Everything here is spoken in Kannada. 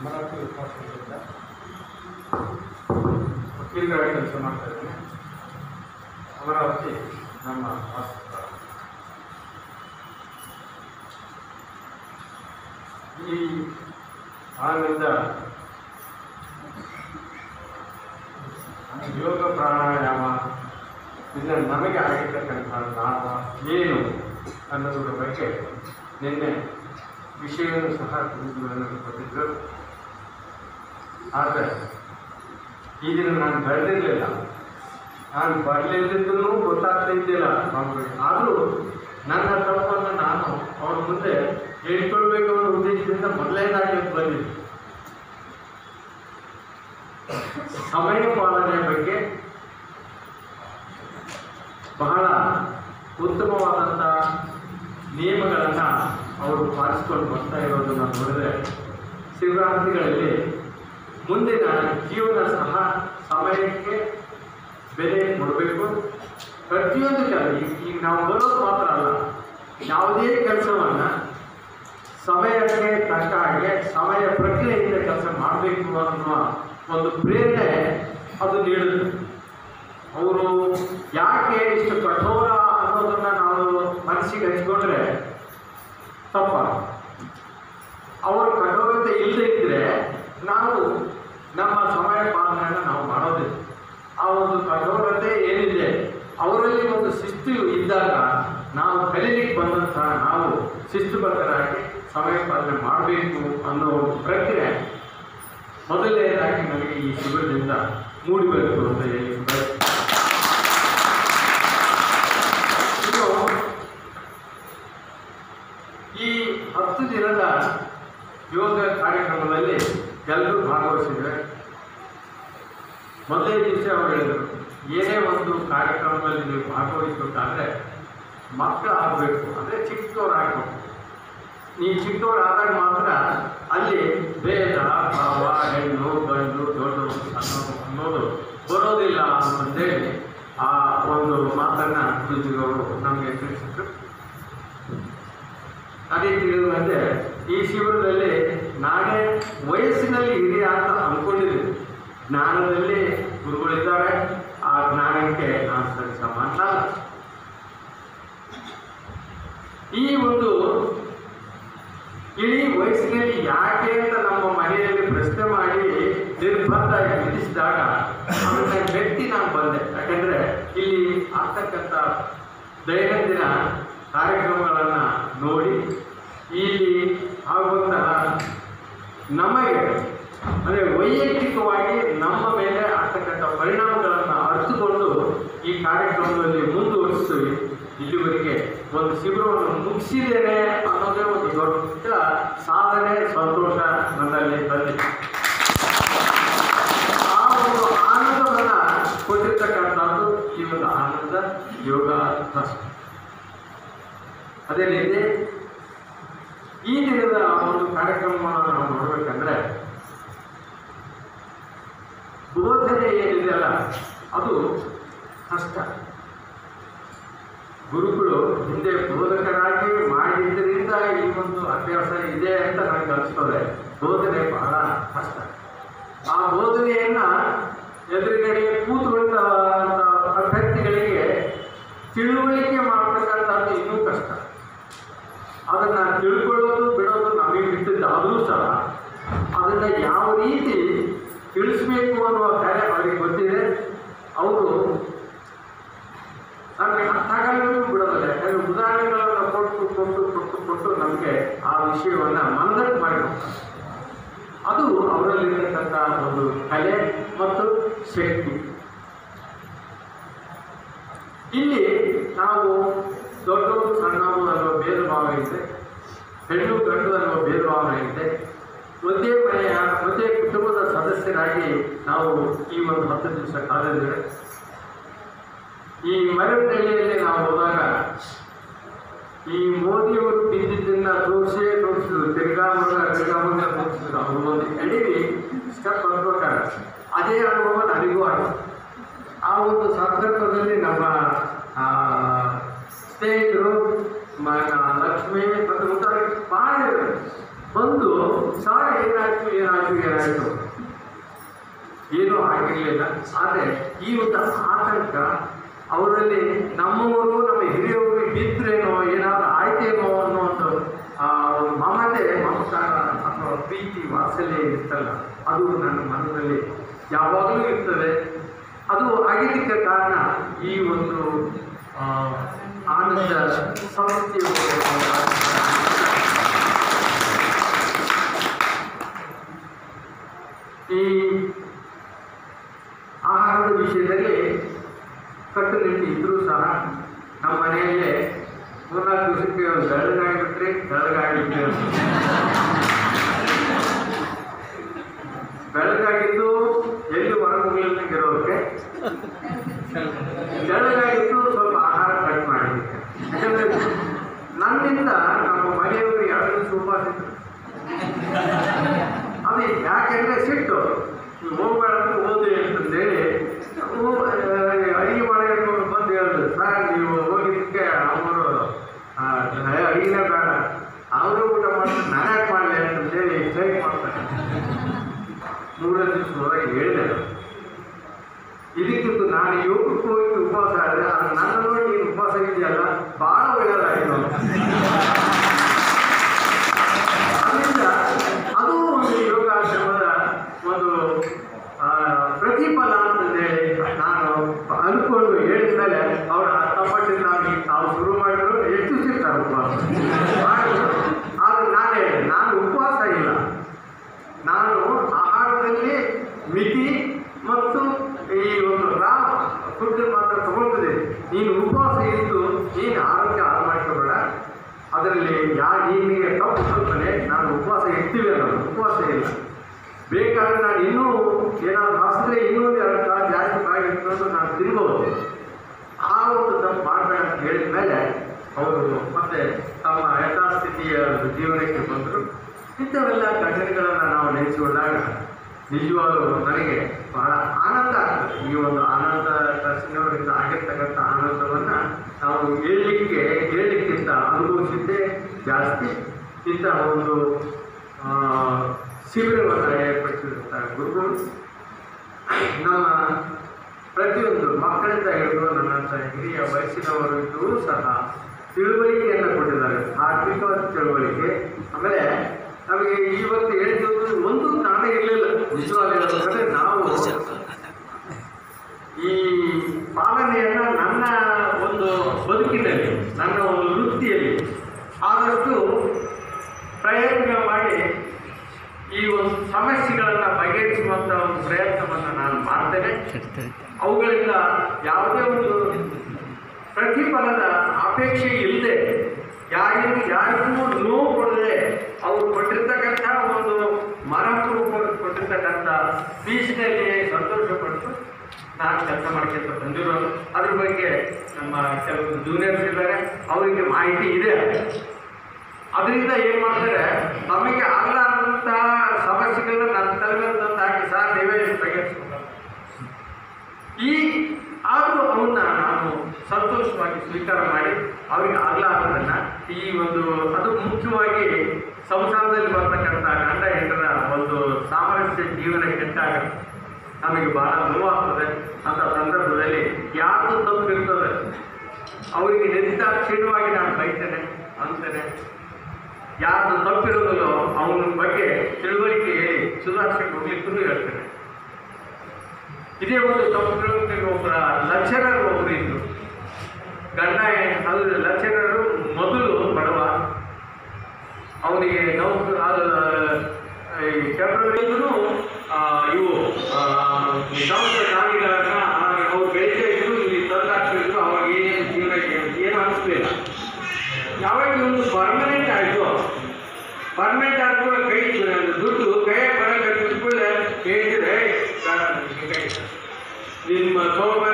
ಅಮರಾವತಿ ವಿಕಾಸದಿಂದ ವಕೀಲರಾಗಿ ಕೆಲಸ ಮಾಡ್ತಾ ಇದ್ದೇನೆ ಅಮರಾವತಿ ನಮ್ಮ ವಾಸಸ್ಥಳ ಈ ಆನಂದ ಯೋಗ ಪ್ರಾಣಾಯಾಮ ಇದರ ನಮಗೆ ಆಗಿರ್ತಕ್ಕಂಥ ಲಾಭ ಏನು ಅನ್ನೋದ್ರ ಬಗ್ಗೆ ನಿನ್ನೆ ವಿಷಯವನ್ನು ಸಹ ಗುರುಗಳು ಕೊಟ್ಟಿದ್ದರು ಆದರೆ ಈ ದಿನ ನಾನು ಬರೆದಿರಲಿಲ್ಲ ನಾನು ಬರಲಿಲ್ಲದೂ ಗೊತ್ತಾಗ್ತಿದ್ದಿಲ್ಲ ಮಕ್ಕಳಿಗೆ ಆದರೂ ನನ್ನ ತಪ್ಪನ್ನು ನಾನು ಅವ್ರ ಮುಂದೆ ಹೇಳ್ಕೊಳ್ಬೇಕು ಅನ್ನೋ ಉದ್ದೇಶದಿಂದ ಮೊದಲನೇದಾಗಿ ಬಂದಿದ್ದೆ ಸಮಯ ಪಾಲನೆಯ ಬಗ್ಗೆ ಬಹಳ ಉತ್ತಮವಾದಂಥ ನಿಯಮಗಳನ್ನು ಅವರು ಪಾಲಿಸ್ಕೊಂಡು ಬರ್ತಾ ಇರೋದನ್ನು ನೋಡಿದ್ರೆ ಶಿವರಾತ್ರಿಗಳಲ್ಲಿ ಮುಂದಿನ ಜೀವನ ಸಹ ಸಮಯಕ್ಕೆ ಬೆಲೆ ಕೊಡಬೇಕು ಪ್ರತಿಯೊಂದು ಕೆಲಸ ಈಗ ಈಗ ನಾವು ಬರೋದು ಮಾತ್ರ ಅಲ್ಲ ಯಾವುದೇ ಕೆಲಸವನ್ನು ಸಮಯಕ್ಕೆ ತಕ್ಕ ಹಾಗೆ ಸಮಯ ಪ್ರಕ್ರಿಯೆಯಿಂದ ಕೆಲಸ ಮಾಡಬೇಕು ಅನ್ನುವ ಒಂದು ಪ್ರೇರಣೆ ಅದು ನೀಡುತ್ತೆ ಅವರು ಯಾಕೆ ಇಷ್ಟು ಕಠೋರ ಅನ್ನೋದನ್ನ ನಾವು ಮನಸ್ಸಿಗೆ ಹಚ್ಕೊಂಡ್ರೆ ತಪ್ಪ ಅವರ ಕಠೋರತೆ ಇಲ್ಲದೆ ಇದ್ದರೆ ನಾವು ನಮ್ಮ ಸಮಯ ಪಾಲನೆಯನ್ನು ನಾವು ಮಾಡೋದಿಲ್ಲ ಆ ಒಂದು ಕಠೋರತೆ ಏನಿದೆ ಅವರಲ್ಲಿ ಒಂದು ಶಿಸ್ತು ಇದ್ದಾಗ ನಾವು ಕಲೀಲಿಕ್ಕೆ ಬಂದಂತಹ ನಾವು ಶಿಸ್ತುಬದ್ಧರಾಗಿ ಸಮಯ ಪಾಲನೆ ಮಾಡಬೇಕು ಅನ್ನೋ ಒಂದು ಪ್ರಕ್ರಿಯೆ ಮೊದಲನೇದಾಗಿ ನನಗೆ ಈ ಶಿಬಿರದಿಂದ ಮೂಡಿಬೇಕು ಅಂತ ಹೇಳಿ ಬಯಸ್ತೇನೆ. ಇನ್ನು ಈ ಹತ್ತು ದಿನದ ಯೋಗ ಕಾರ್ಯಕ್ರಮದಲ್ಲಿ ಎಲ್ಲರೂ ಭಾಗವಹಿಸಿದ್ರೆ ಮೊದಲೇ ದಿವಸ ಅವರು ಹೇಳಿದರು ಏನೇ ಒಂದು ಕಾರ್ಯಕ್ರಮದಲ್ಲಿ ನೀವು ಭಾಗವಹಿಸಬೇಕಾದ್ರೆ ಮಕ್ಕಳು ಆಗಬೇಕು ಅಂದರೆ ಚಿಕ್ಕವರಾಗಬೇಕು ಈ ಚಿಕ್ಕವರಾದಾಗ ಮಾತ್ರ ಅಲ್ಲಿ ಭೇದ ಭಾವ ಹೆಣ್ಣು ಗಂಡು ದೊಡ್ಡವರು ಸಣ್ಣವರು ಅನ್ನೋದು ಬರೋದಿಲ್ಲ ಅಂತಂದೇಳಿ ಆ ಒಂದು ಮಾತನ್ನು ಗುರುಜಿಯವರು ನಮಗೆ ತಿಳಿಸಿದ್ರು ಅದೇ ತಿಳಿದಂತೆ ಈ ಶಿಬಿರದಲ್ಲಿ ನಾನೇ ವಯಸ್ಸಿನಲ್ಲಿ ಹಿರಿಯ ಅಂತ ಅಂದ್ಕೊಂಡಿದ್ದೀನಿ ಜ್ಞಾನದಲ್ಲಿ ಗುರುಗಳಿದ್ದಾರೆ ಆ ಜ್ಞಾನಕ್ಕೆ ನಾನು ಸರಿ ಸಮಾನ ಅಲ್ಲ. ಈ ಒಂದು ಇಡೀ ವಯಸ್ಸಿನಲ್ಲಿ ಯಾಕೆ ಅಂತ ನಮ್ಮ ಮನೆಯಲ್ಲಿ ಪ್ರಶ್ನೆ ಮಾಡಿ ನಿರ್ಬಂಧ ವಿಧಿಸಿದಾಗ ಅದನ್ನ ವ್ಯಕ್ತಿ ನಾನು ಬಂದೆ ಯಾಕಂದ್ರೆ ಇಲ್ಲಿ ಆಗ್ತಕ್ಕಂಥ ದೈನಂದಿನ ಕಾರ್ಯಕ್ರಮಗಳನ್ನು ನೋಡಿ ಇಲ್ಲಿ ಆಗುವಂತಹ ನಮಗೆ ಅಂದರೆ ವೈಯಕ್ತಿಕವಾಗಿ ನಮ್ಮ ಮೇಲೆ ಆಗ್ತಕ್ಕಂಥ ಪರಿಣಾಮಗಳನ್ನು ಅರಿತುಕೊಂಡು ಈ ಕಾರ್ಯಕ್ರಮದಲ್ಲಿ ಮುಂದುವರಿಸಿ ಇಲ್ಲಿವರೆಗೆ ಒಂದು ಶಿಬಿರವನ್ನು ಮುಗಿಸಿದ್ದೇನೆ ಅನ್ನೋದೇ ಒಂದು ದೊಡ್ಡ ಸಾಧನೆ ಸಂತೋಷ ನನ್ನಲ್ಲಿ ಬಂದಿದೆ ಆ ಒಂದು ಆನಂದವನ್ನು ಕೊಟ್ಟಿರ್ತಕ್ಕಂಥದ್ದು ಈ ಒಂದು ಆನಂದ ಯೋಗ ಟ್ರಸ್ಟ್ ಅದೇ ರೀತಿ ಈ ದಿನದ ಒಂದು ಕಾರ್ಯಕ್ರಮವನ್ನು ನಾವು ನೋಡಬೇಕಂದ್ರೆ ಬೋಧನೆ ಏನಿದೆಯಲ್ಲ ಅದು ಕಷ್ಟ ಗುರುಗಳು ಹಿಂದೆ ಬೋಧಕರಾಗಿ ಮಾಡಿದ್ದರಿಂದ ಈ ಒಂದು ಅಭ್ಯಾಸ ಇದೆ ಅಂತ ನನಗೆ ಅನಿಸ್ತದೆ ಬೋಧನೆ ಬಹಳ ಕಷ್ಟ ಆ ಬೋಧನೆಯನ್ನ ಎದುರುಗಡೆ ಕೂತ್ಕೊಂಡ ಅಭ್ಯರ್ಥಿಗಳಿಗೆ ತಿಳುವಳಿಕೆ ಮಾಡ್ತಕ್ಕಂಥದ್ದು ಇನ್ನೂ ಕಷ್ಟ ಅದನ್ನ ತಿಳ್ಕೊಳ್ಳೋದು ಬಿಡೋದು ನಮಗೆ ಬಿಟ್ಟಿದ್ದು ಆದರೂ ಸಹ ಅದನ್ನ ಯಾವ ರೀತಿ ತಿಳಿಸ್ಬೇಕು ಅನ್ನುವ ಕಾರ್ಯ ಅವರಿಗೆ ಗೊತ್ತಿದೆ ಅವರು ನಮಗೆ ಅರ್ಥ ಆಗಲ್ಲೂ ಬಿಡೋದಿಲ್ಲ ಯಾಕಂದ್ರೆ ಉದಾಹರಣೆಗಳನ್ನು ಕೊಟ್ಟು ಕೊಟ್ಟು ಕೊಟ್ಟು ಕೊಟ್ಟು ನಮಗೆ ಆ ವಿಷಯವನ್ನು ಮನದಟ್ಟು ಮಾಡಿಕೊಡ್ತಾರೆ ಅದು ಅವರಲ್ಲಿರ್ತಕ್ಕಂಥ ಒಂದು ಕಲೆ ಮತ್ತು ಶಕ್ತಿ ಇಲ್ಲಿ ನಾವು ದೊಡ್ಡವರು ಸಣ್ಣವರು ಅನ್ನುವ ಭೇದ ಭಾವ ಇದೆ ಹೆಣ್ಣು ಗಂಡು ಅನ್ನುವ ಭೇದ ಭಾವನೆ ಇದೆ ಒಂದೇ ಮನೆಯ ಒಂದೇ ಕುಟುಂಬದ ಸದಸ್ಯರಾಗಿ ನಾವು ಈ ಒಂದು ಹತ್ತು ದಿವಸ ಕಾಲದಿದ್ರೆ ಈ ಮರವಳ್ಳಿಯಲ್ಲಿ ನಾವು ಹೋದಾಗ ಈ ಮೋದಿಯವರು ಬಿದ್ದಿದ್ದನ್ನ ತೋರಿಸೇ ತೋರಿಸಿದ್ರು ತಿರ್ಗಾ ಮುಂದೆ ತಿರ್ಗಾ ಮುಂದೆ ತೋರಿಸಿದ್ರು ಅವರು ಒಂದು ಎಡವಿ ಸ್ಟೆಪ್ ಹತ್ಬೇಕಾದ್ರೆ ಅದೇ ಅನುಭವ ನನಗೂ ಆಗಿದೆ ಆ ಒಂದು ಸಂದರ್ಭದಲ್ಲಿ ನಮ್ಮ ಆ, ಸ್ನೇಹಿತರು ಮ- ಲಕ್ಷ್ಮಿ ಮತ್ತು ಮುಂತಾದ ಭಾಳ ಬಂದು ಸಾರ್ ಏನಾಯ್ತು ಏನಾಯ್ತು ಏನಾಯಿತು ಏನೂ ಆಗಿರಲಿಲ್ಲ ಆದರೆ ಈ ಒಂದು ಆತಂಕ ಅವರಲ್ಲಿ ನಮ್ಮವರು ನಮ್ಮ ಹಿರಿಯವರು ಬಿದ್ದರೇನೋ ಏನಾದರೂ ಆಯ್ತೇನೋ ಅನ್ನೋ ಒಂದು ಆ, ಒಂದು ಮಮತೆ ಮಮಕಾರ ಅಥವಾ ಪ್ರೀತಿ ವಾತ್ಸಲ್ಯ ಇರ್ತಲ್ಲ ಅದು ನನ್ನ ಮನದಲ್ಲಿ ಯಾವಾಗಲೂ ಇರ್ತದೆ ಅದು ಆಗಿದ್ದಕ್ಕೆ ಕಾರಣ ಈ ಒಂದು ಆ, ಆನಂದ ಸಂಸ್ಥೆಯ ಈ ಆಹಾರದ ವಿಷಯದಲ್ಲಿ ಕಟ್ಟುನಿಟ್ಟು ಇದ್ರೂ ಸಹ ನಮ್ಮ ಮನೆಯಲ್ಲೇ ಮೂರ್ನಾಲ್ಕು ದಿವಸಕ್ಕೆ ಒಂದು ಬೆಳಗಾಗಿ ಬಿಟ್ಟರೆ ಬೆಳಗಾಗಿ ಬೆಳಗಾಗಿದ್ದು ಎಲ್ಲಿ ಹೊರಗೋಗ್ಲಿಕ್ಕಿರೋಕ್ಕೆ ಬೆಳಗಾಗಿದ್ದು ಸ್ವಲ್ಪ ಆಹಾರ ಕಟ್ ಮಾಡಲಿಕ್ಕೆ ಯಾಕಂದ್ರೆ ನನ್ನಿಂದ ನಮ್ಮ ಮನೆಯವರು ಎರಡು ದಿವಸ ಉಪವಾಸ ಇದ್ರು. ಅದು ಯಾಕೆಂದ್ರೆ ಸಿಟ್ಟು ಹೋಗ್ಬೇಡ ಓದಿ ಅಂತಂದೇಳಿ ಅಡಿಗೆ ಮಾಡೋದು ಬಂದು ಹೇಳಿದ್ರು ಸರ್ ನೀವು ಹೋಗಿದ್ದಕ್ಕೆ ಅವರು ಅಡಿಗೆನೇ ಬೇಡ ಅವರು ಊಟ ಮಾಡ್ತಾರೆ ನಾನು ಯಾಕೆ ಮಾಡಲಿ ಅಂತಂದೇಳಿ ಸ್ಟ್ರೈಕ್ ಮಾಡ್ತಾರೆ ಮೂರನೇ ದಿವಸ ಹೊರಗೆ ಹೇಳಿದೆ ನಾನು. ಇದಕ್ಕಿಂತ ನಾನು ಯೋಗಕ್ಕೆ ಹೋಗಿ ಉಪವಾಸ ಆದ್ರೆ ನನ್ನ ನೋಡಿ ನೀನು ಉಪವಾಸ ಇದೆಯಲ್ಲ ಭಾಳ ಒಳ್ಳೆಯದಾಗಿತ್ತು ಅದರಿಂದ ಅದು ಒಂದು ಯೋಗಾಶ್ರಮದ ಒಂದು ಆ, ಪ್ರತಿಫಲ ಅಂತಂದೇಳಿ ನಾನು ಅನ್ಕೊಂಡು ಹೇಳಿದ ಮೇಲೆ ಅವ್ರು ತಪ್ಪಟ್ಟಿನ ನಾವು ತಾವು ಶುರು ಮಾಡಿದ್ರು ಎಷ್ಟು ಸಿಗ್ತಾರೆ ಉಪವಾಸ ಮಾಡಿದ್ರು ಆದ್ರೆ ನಾನು ಹೇಳಿದೆ ನಾನು ಉಪವಾಸ ಇಲ್ಲ ನಾನು ಆಹಾರದಲ್ಲಿ ಮಿತಿ ಮತ್ತು ಈ ಒಂದು ರಾ ಫುಡ್ ಮಾತ್ರ ತಗೊಳ್ತಿದೆ ನೀನು ಉಪವಾಸ ಇದ್ದು ನೀನು ಆರೋಗ್ಯ ಹಾಳು ಮಾಡ್ಕೋಬೇಡ ಅದರಲ್ಲಿ ಯಾ ನಿನಗೆ ತಪ್ಪು ಕಲ್ಪನೆ ನಾನು ಉಪವಾಸ ಇರ್ತೀವಿ ಅನ್ನೋದು ಉಪವಾಸ ಇಲ್ಲ ಬೇಕಾದ್ರೆ ನಾನು ಇನ್ನೂ ಏನಾದ್ರು ಹಾಸಿದ್ರೆ ಇನ್ನೊಂದು ಎರಡು ಕಾಲು ಜಾಸ್ತಿ ಬಾಯಿ ಇಟ್ಕೊಂಡು ನಾನು ತಿನ್ಬೋದು ಆ ಒಂದು ತಪ್ಪು ಮಾಡಬೇಡ ಅಂತ ಹೇಳಿದ ಮೇಲೆ ಅವರು ಮತ್ತೆ ತಮ್ಮ ಯಥಾಸ್ಥಿತಿಯ ಒಂದು ಜೀವನಕ್ಕೆ ಬಂದರು ಇಂಥವೆಲ್ಲ ಘಟನೆಗಳನ್ನು ನಾವು ನೆನೆಸಿಕೊಂಡಾಗ ನಿಜವಾಗಲೂ ನನಗೆ ಬಹಳ ಆನಂದ ಆಗ್ತದೆ ಈ ಒಂದು ಆನಂದ ಕೃಷ್ಣವರಿಂದ ಆಗಿರ್ತಕ್ಕಂಥ ಆನಂದವನ್ನು ನಾವು ಹೇಳಲಿಕ್ಕೆ ಹೇಳಲಿಕ್ಕಿಂತ ಅನುಭವಿಸಿದ್ದೇ ಜಾಸ್ತಿ ಇಂತಹ ಒಂದು ಆ, ಶಿಬಿರವನ್ನು ಏರ್ಪಡಿಸಿರುತ್ತಾರೆ ಗುರುಗಳು ನಮ್ಮ ಪ್ರತಿಯೊಂದು ಮಕ್ಕಳಿಂದ ಹಿಡಿದು ನನ್ನಂಥ ಹಿರಿಯ ವಯಸ್ಸಿನವರು ಇದ್ದರೂ ಸಹ ತಿಳುವಳಿಕೆಯನ್ನು ಕೊಟ್ಟಿದ್ದಾರೆ ಆರ್ಥಿಕವಾದ ತಿಳುವಳಿಕೆ ಆಮೇಲೆ ನಮಗೆ ಇವತ್ತು ಹೇಳಿದ್ದು ಒಂದು ಜ್ಞಾನ ಇರಲಿಲ್ಲ ನಿಜವಾಗಿ ಹೇಳಬೇಕಂದ್ರೆ ನಾವು ಈ ಪಾಲನೆಯನ್ನ ನನ್ನ ಒಂದು ಬದುಕಿನಲ್ಲಿ ನನ್ನ ಒಂದು ವೃತ್ತಿಯಲ್ಲಿ ಆದಷ್ಟು ಪ್ರಯತ್ನ ಮಾಡಿ ಈ ಒಂದು ಸಮಸ್ಯೆಗಳನ್ನು ಬಗೆಹರಿಸುವಂಥ ಒಂದು ಪ್ರಯತ್ನವನ್ನು ನಾನು ಮಾಡ್ತೇನೆ ಅವುಗಳಿಂದ ಯಾವುದೇ ಒಂದು ಪ್ರತಿಫಲದ ಅಪೇಕ್ಷೆ ಇಲ್ಲದೆ ಯಾರಿಗೂ ಯಾರಿಗೂ ನೋವು ಕೊಡದೆ ಅವರು ಕೊಟ್ಟಿರ್ತಕ್ಕಂಥ ಒಂದು ಮನಪೂರ್ವಕ ಕೊಟ್ಟಿರ್ತಕ್ಕಂಥ ಪೀಸ್ನಲ್ಲಿ ಸಂತೋಷಪಟ್ಟು ನಾನು ಕೆಲಸ ಮಾಡ್ಕೊಂತ ಬಂದಿರೋದು ಅದ್ರ ಬಗ್ಗೆ ನಮ್ಮ ಕೆಲವು ಜೂನಿಯರ್ಸ್ ಇದ್ದಾರೆ ಅವರಿಗೆ ಮಾಹಿತಿ ಇದೆ ಅದರಿಂದ ಏನು ಮಾಡ್ತಾರೆ ನಮಗೆ ಆಗಲಾರಂಥ ಸಮಸ್ಯೆಗಳನ್ನ ನನ್ನ ತಲೆಮೇಲೆ ಹಾಕಿ ಸರ್ ನೀವೇ ಬಗೆಹರಿಸ್ಬೇಕು ಈ ಆದರೂ ಅವನ್ನ ನಾನು ಸಂತೋಷವಾಗಿ ಸ್ವೀಕಾರ ಮಾಡಿ ಅವರಿಗೆ ಆಗಲಾರದನ್ನ ಈ ಒಂದು ಅದು ಮುಖ್ಯವಾಗಿ ಸಂಸಾರದಲ್ಲಿ ಬರ್ತಕ್ಕಂಥ ಗಂಡ ಹೆಂಡರ ಒಂದು ಸಾಮರಸ್ಯ ಜೀವನ ಕೆಟ್ಟಾಗ ನಮಗೆ ಬಹಳ ನೋವಾಗ್ತದೆ ಅಂತ ಸಂದರ್ಭದಲ್ಲಿ ಯಾರ್ದು ತಪ್ಪಿರ್ತದೆ ಅವರಿಗೆ ನಿರ್ದಾಕ್ಷಿಣ್ಯವಾಗಿ ನಾನು ಬೈತೇನೆ ಅಂತೇನೆ ಯಾರ್ದು ತಪ್ಪಿರೋದಿಲ್ಲೋ ಅವನ ಬಗ್ಗೆ ತಿಳುವಳಿಕೆ ಹೇಳಿ ಸುಧಾರಿಸಕ್ಕೆ ಹೋಗ್ಲಿಕ್ಕೂ ಹೇಳ್ತೇನೆ ಇದೇ ಒಂದು ತಪ್ಪು ತಿಳುವಳಿಕೆ ಒಬ್ಬರ ಲಕ್ಷಣರು ಒಬ್ಬರು ಇದ್ರು ಗಂಡ ಅದು ಲಕ್ಷಣರು ಮೊದಲು ಬಡವ ಅವನಿಗೆ ನೌಕರು ಅದು ಈ ಫೆಬ್ರವರಿಗೂ ಇವು ನೌಕರ ನಾವಿಗಳನ್ನ ಅವ್ರು ಬೆಳೀತಾ ಇದ್ರು ಇಲ್ಲಿ ತಂದಾಕ್ತಿದ್ರು ಅವಾಗ ಏನೇನು ಜೀವನ ಏನು ಅನಿಸ್ಲಿಲ್ಲ ಯಾವಾಗ ಒಂದು ಪರ್ಮನೆಂಟ್ ಆಯಿತು ಪರ್ಮನೆಂಟ್ ಆದ್ಮೇಲೆ ಕೈ ದುಡ್ಡು ಕೈ ಬರ ಕಟ್ಟಿದ ಕೂಡಲೇ ಹೇಳಿದ್ರೆ ನಿಮ್ಮ ಸೋಮವಾರ